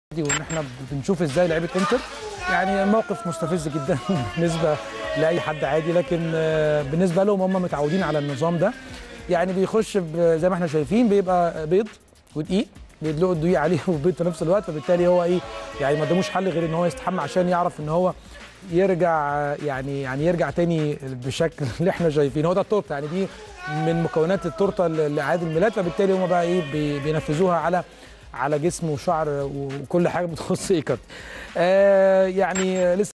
دي وان احنا بنشوف ازاي لعيبه انتر يعني الموقف مستفز جدا بالنسبه لاي حد عادي لكن آه، بالنسبه لهم هم متعودين على النظام ده يعني بيخش ب- زي ما احنا شايفين بيبقى بيض ودقيق بيدلقوا الدقيق عليه وبيض في نفس الوقت فبالتالي هو ايه يعني ما قداموش حل غير ان هو يستحمى عشان يعرف ان هو يرجع آه، يعني يعني يرجع تاني بالشكل اللي احنا شايفينه هو ده التورته يعني دي من مكونات التورته لعيد الميلاد فبالتالي هم بقى ايه بي- بينفذوها على على جسم وشعر وكل حاجه بتخص ايكارد آه يعني لسه